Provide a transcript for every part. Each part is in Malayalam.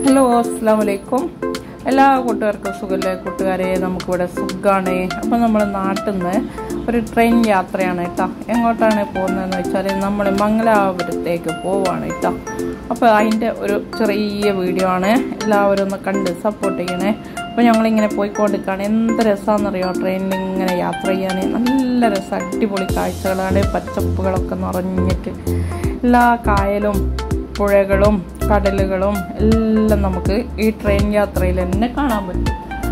ഹലോ അസ്സാം വലൈക്കും എല്ലാ കൂട്ടുകാർക്കും സുഖമല്ലേ കൂട്ടുകാരെ നമുക്കിവിടെ സുഖമാണ് അപ്പം നമ്മൾ നാട്ടിൽ നിന്ന് ഒരു ട്രെയിൻ യാത്രയാണ് കേട്ടോ എങ്ങോട്ടാണ് പോകുന്നതെന്ന് വെച്ചാൽ നമ്മൾ മംഗലാപുരത്തേക്ക് പോവാണ് കേട്ടോ അപ്പോൾ അതിൻ്റെ ഒരു ചെറിയ വീഡിയോ ആണ് എല്ലാവരും ഒന്ന് കണ്ട് സപ്പോർട്ട് ചെയ്യണേ അപ്പോൾ ഞങ്ങളിങ്ങനെ പോയിക്കൊണ്ടിരിക്കുകയാണ് എന്ത് രസമാണെന്നറിയോ ട്രെയിനിൽ ഇങ്ങനെ യാത്ര ചെയ്യാൻ നല്ല രസം അടിപൊളി കാഴ്ചകളാണ് പച്ചപ്പുകളൊക്കെ നിറഞ്ഞിട്ട് എല്ലാ കായലും പുഴകളും കടലുകളും എല്ലാം നമുക്ക് ഈ ട്രെയിൻ യാത്രയിൽ തന്നെ കാണാൻ പറ്റും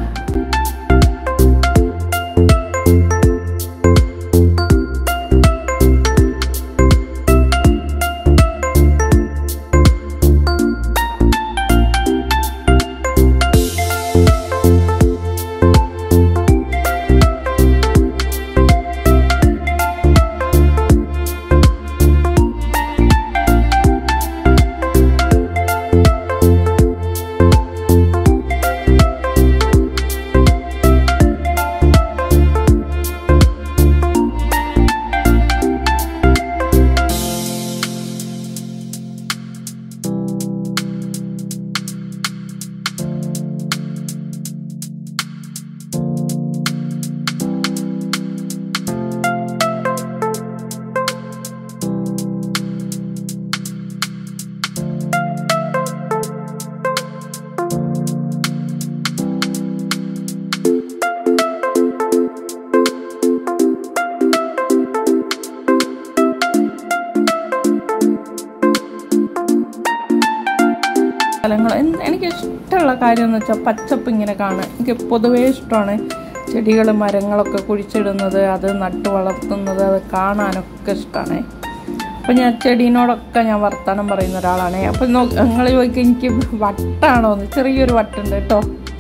സ്ഥലങ്ങൾ എന്ത് എനിക്ക് ഇഷ്ടമുള്ള കാര്യം എന്ന് വെച്ചാൽ പച്ചപ്പ് ഇങ്ങനെ കാണുക എനിക്ക് പൊതുവേ ഇഷ്ടമാണ് ചെടികൾ മരങ്ങളൊക്കെ കുഴിച്ചിടുന്നത് അത് നട്ടു വളർത്തുന്നത് അത് കാണാനൊക്കെ ഇഷ്ടമാണ് അപ്പം ഞാൻ ചെടീനോടൊക്കെ ഞാൻ വർത്തമാനം പറയുന്ന ഒരാളാണ് അപ്പം നിങ്ങൾ ചോദിക്കുക എനിക്ക് വട്ടാണോ എന്ന് ചെറിയൊരു വട്ടുണ്ട് കേട്ടോ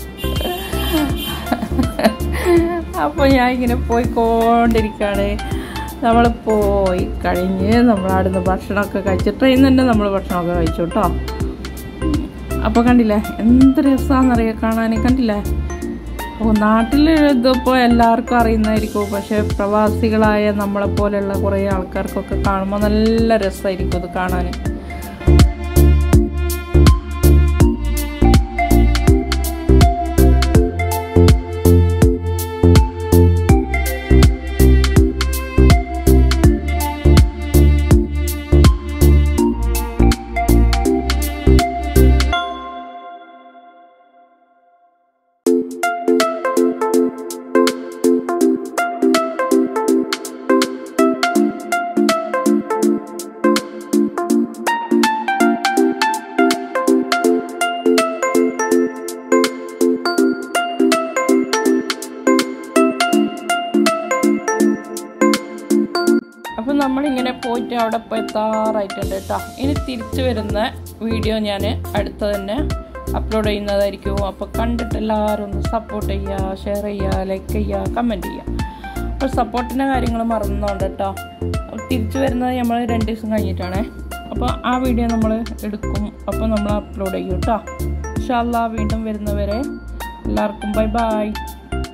അപ്പോൾ ഞാൻ ഇങ്ങനെ പോയിക്കൊണ്ടിരിക്കുകയാണ് നമ്മൾ പോയി കഴിഞ്ഞ് നമ്മൾ അവിടുന്ന് ഭക്ഷണമൊക്കെ കഴിച്ച് ട്രെയിനിൽ തന്നെ നമ്മൾ ഭക്ഷണമൊക്കെ കഴിച്ചു കേട്ടോ അപ്പോൾ കണ്ടില്ലേ എന്ത് രസമാണെന്നറിയാം കാണാൻ കണ്ടില്ലേ അപ്പോൾ നാട്ടിൽ ഇതിപ്പോൾ എല്ലാവർക്കും അറിയുന്നതായിരിക്കും പക്ഷേ പ്രവാസികളായ നമ്മളെ പോലെയുള്ള കുറേ ആൾക്കാർക്കൊക്കെ കാണുമ്പോൾ നല്ല രസമായിരിക്കും ഇത് കാണാൻ അപ്പം നമ്മളിങ്ങനെ പോയിട്ട് അവിടെ ഇപ്പോൾ എത്താറായിട്ടുണ്ട് കേട്ടോ ഇനി തിരിച്ചു വരുന്ന വീഡിയോ ഞാൻ അടുത്ത തന്നെ അപ്ലോഡ് ചെയ്യുന്നതായിരിക്കും അപ്പോൾ കണ്ടിട്ട് എല്ലാവരും ഒന്ന് സപ്പോർട്ട് ചെയ്യുക ഷെയർ ചെയ്യുക ലൈക്ക് ചെയ്യുക കമൻറ്റ് ചെയ്യുക അപ്പോൾ സപ്പോർട്ടിൻ്റെ കാര്യങ്ങൾ മറന്നുകൊണ്ട് കേട്ടോ തിരിച്ചു വരുന്നത് നമ്മൾ രണ്ട് ദിവസം കഴിഞ്ഞിട്ടാണ് അപ്പോൾ ആ വീഡിയോ നമ്മൾ എടുക്കും അപ്പോൾ നമ്മൾ അപ്ലോഡ് ചെയ്യും കേട്ടോ ഇൻഷാല്ല വീണ്ടും വരുന്നവരെ എല്ലാവർക്കും ബൈ ബൈ